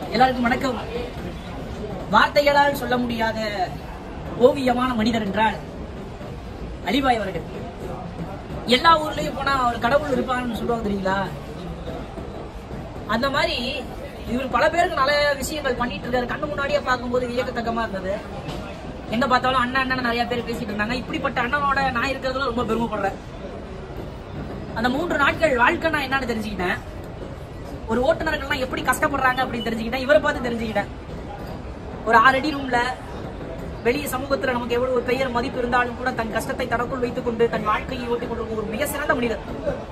எல்லாருக்கும் வணக்கம் வார்த்தைகளால் சொல்ல முடியாத ஓவியமான மனிதர் என்றால் அலிபாய் அவர்கள் எல்லா ஊர்லயும் போனா அவர் கடவுள் இருப்பான்னு சொல்லுவாங்க தெரியுங்களா அந்த மாதிரி இவர் பல பேருக்கு நல்ல விஷயங்கள் பண்ணிட்டு இருக்காரு கண்ணு முன்னாடியே பார்க்கும்போது வியக்கத்தக்கமா இருந்தது எங்க பார்த்தாலும் அண்ணன் அண்ணன் நிறைய பேர் பேசிட்டு இருந்தாங்க இப்படிப்பட்ட அண்ணனோட நான் இருக்கிறதுல ரொம்ப பெருமைப்படுறேன் அந்த மூன்று நாட்கள் வாழ்க்கை நான் என்னன்னு தெரிஞ்சுக்கிட்டேன் ஒரு ஓட்டுநர்கள்லாம் எப்படி கஷ்டப்படுறாங்க அப்படின்னு தெரிஞ்சுக்கிட்டேன் இவரை பார்த்து தெரிஞ்சுக்கிட்டேன் ஒரு ஆறு அடி ரூம்ல வெளிய சமூகத்துல நமக்கு எவ்வளவு ஒரு பெயர் மதிப்பு இருந்தாலும் கூட தன் கஷ்டத்தை தனக்குள் வைத்துக் கொண்டு தன் வாழ்க்கையை ஓட்டிக் கொண்டிருக்கும் ஒரு மிக சிறந்த மனிதர்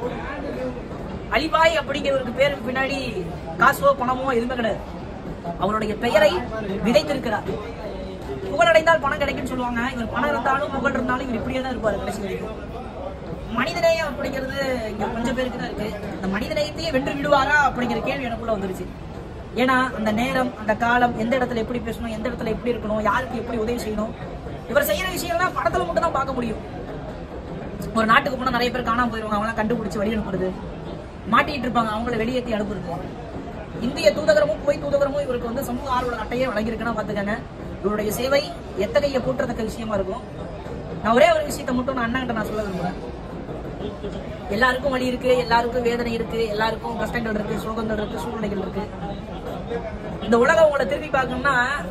அலிபாய் அப்படிங்கிறவருக்கு பேருக்கு பின்னாடி காசோ பணமோ எதுவுமே கிடையாது அவருடைய பெயரை விதைத்திருக்கிறார் புகழடைந்தால் பணம் கிடைக்கும்னு சொல்லுவாங்க இவர் பணம் இருந்தாலும் புகழ் இருந்தாலும் இவர் இப்படியே தான் இருப்பாரு கடைசி வரைக்கும் மனிதநேயம் அப்படிங்கிறது இங்க கொஞ்சம் பேருக்கு தான் இருக்கு அந்த மனிதநேயத்தையே வென்று விடுவாரா அப்படிங்கிற கேள்வி எனக்குள்ள வந்துருச்சு ஏன்னா அந்த நேரம் அந்த காலம் எந்த இடத்துல எப்படி பேசணும் எந்த இடத்துல எப்படி இருக்கணும் யாருக்கு எப்படி உதவி செய்யணும் இவர் செய்யற விஷயம்லாம் படத்துல மட்டும் தான் பார்க்க முடியும் ஒரு நாட்டுக்கு போனா நிறைய பேர் காணாம போயிருவாங்க அவங்களாம் கண்டுபிடிச்சு வழி அனுப்புறது மாட்டிட்டு இருப்பாங்க அவங்கள வெளியேற்றி அனுப்புறது இந்திய தூதகரமும் குவை தூதகரமும் இவருக்கு வந்து சமூக ஆர்வலர் அட்டையே வழங்கியிருக்குன்னா பாத்துக்கங்க இவருடைய சேவை எத்தகைய போற்றத்தக்க விஷயமா இருக்கும் நான் ஒரே ஒரு விஷயத்தை மட்டும் நான் அண்ணன் நான் சொல்ல விரும்புறேன் எல்லாருக்கும் வலி இருக்கு எல்லாருக்கும் வேதனை இருக்கு எல்லாருக்கும் கஷ்டங்கள் இருக்கு சோகங்கள் இருக்கு சூழ்நிலைகள் இருக்கு இந்த உலகம் உங்களை திரும்பி பார்க்கணும்னா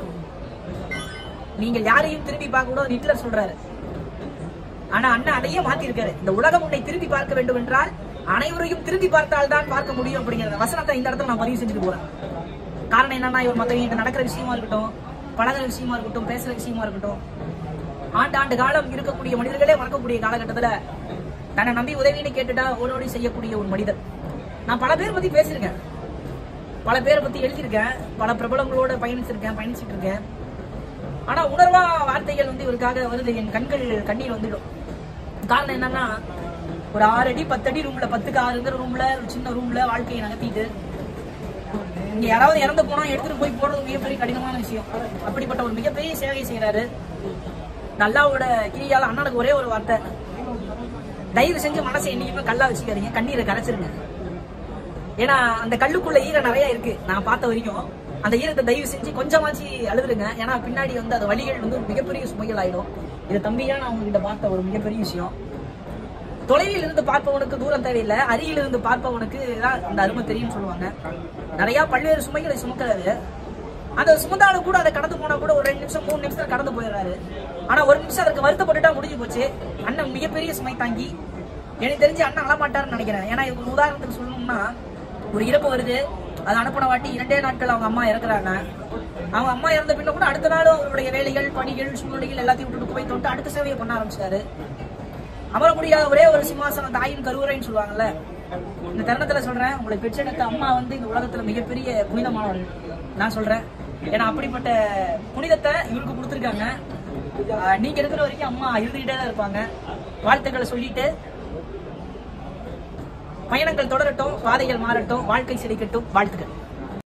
நீங்கள் யாரையும் திரும்பி பார்க்க கூடாது ஹிட்லர் சொல்றாரு ஆனா அண்ணன் அதையே மாத்தி இருக்காரு இந்த உலகம் உன்னை திரும்பி பார்க்க வேண்டும் என்றால் அனைவரையும் திரும்பி பார்த்தால் தான் பார்க்க முடியும் அப்படிங்கிற வசனத்தை இந்த இடத்துல நான் பதிவு செஞ்சுட்டு போறேன் காரணம் என்னன்னா இவர் மத்தவங்க நடக்கிற விஷயமா இருக்கட்டும் பழகுற விஷயமா இருக்கட்டும் பேசுற விஷயமா இருக்கட்டும் ஆண்டு ஆண்டு காலம் இருக்கக்கூடிய மனிதர்களே மறக்கக்கூடிய காலகட்டத்துல தன்னை நம்பி உதவின்னு கேட்டுட்டா ஓடோடி செய்யக்கூடிய ஒரு மனிதர் நான் பல பேர் பத்தி பேசியிருக்கேன் பல பேரை பத்தி எழுதியிருக்கேன் பல பிரபலங்களோட பயணிச்சிருக்கேன் பயணிச்சிட்டு இருக்கேன் ஆனா உணர்வா வார்த்தைகள் வந்து இவருக்காக வருது என் கண்கள் கண்ணீர் வந்துடும் காரணம் என்னன்னா ஒரு ஆறு அடி பத்து அடி ரூம்ல பத்துக்கு ஆறுங்கிற ரூம்ல ஒரு சின்ன ரூம்ல வாழ்க்கையை நகர்த்திட்டு இங்க யாராவது இறந்து போனா எடுத்துட்டு போய் போடுறது மிகப்பெரிய கடினமான விஷயம் அப்படிப்பட்ட ஒரு மிகப்பெரிய சேவையை செய்யறாரு நல்லாவோட கிரியால அண்ணனுக்கு ஒரே ஒரு வார்த்தை தயவு செஞ்சு மனசை என்னைக்குமே கல்லா வச்சுக்காதீங்க கண்ணீரை கரைச்சிருங்க ஏன்னா அந்த கல்லுக்குள்ள ஈரம் நிறைய இருக்கு நான் பார்த்த வரைக்கும் அந்த ஈரத்தை தயவு செஞ்சு கொஞ்சமாச்சு அழுதுருங்க ஏன்னா பின்னாடி வந்து அந்த வழிகள் வந்து ஒரு மிகப்பெரிய சுமைகள் ஆயிடும் இது தம்பியா நான் உங்ககிட்ட பார்த்த ஒரு மிகப்பெரிய விஷயம் தொலைவில் இருந்து பார்ப்பவனுக்கு தூரம் தேவையில்லை அருகில் இருந்து பார்ப்பவனுக்கு தான் அந்த அருமை தெரியும் சொல்லுவாங்க நிறைய பல்வேறு சுமைகளை சுமக்கிறாரு அந்த சுமந்தாலும் கூட அதை கடந்து போனா கூட ஒரு ரெண்டு நிமிஷம் மூணு நிமிஷம் கடந்து போயிடுறாரு ஆனா ஒரு நிமிஷம் அதற்கு வருத்தப்பட்டுட்டா முடிஞ்சு போச்சு அண்ணன் மிகப்பெரிய சுமை தாங்கி எனக்கு தெரிஞ்சு அண்ணன் அழமாட்டாருன்னு நினைக்கிறேன் ஏன்னா இது ஒரு உதாரணத்துக்கு சொல்லணும்னா ஒரு இறப்பு வருது அது அனுப்பின வாட்டி இரண்டே நாட்கள் அவங்க அம்மா இறக்குறாங்க அவங்க அம்மா இறந்த பின்ன கூட அடுத்த நாளும் அவருடைய வேலைகள் பணிகள் சூழ்நிலைகள் எல்லாத்தையும் விட்டுட்டு போய் தொட்டு அடுத்த சேவையை பண்ண ஆரம்பிச்சாரு அமர முடியாத ஒரே ஒரு சிம்மாசனம் தாயின் கருவறைன்னு சொல்லுவாங்கல்ல இந்த தருணத்துல சொல்றேன் உங்களை பெற்றெடுத்த அம்மா வந்து இந்த உலகத்துல மிகப்பெரிய புனிதமானவர்கள் நான் சொல்றேன் ஏன்னா அப்படிப்பட்ட புனிதத்தை இவருக்கு கொடுத்துருக்காங்க ஆஹ் நீங்க இருக்கிற வரைக்கும் அம்மா இருந்துகிட்டே தான் இருப்பாங்க வாழ்த்துக்களை சொல்லிட்டு பயணங்கள் தொடரட்டும் பாதைகள் மாறட்டும் வாழ்க்கை சிரிக்கட்டும் வாழ்த்துக்கள்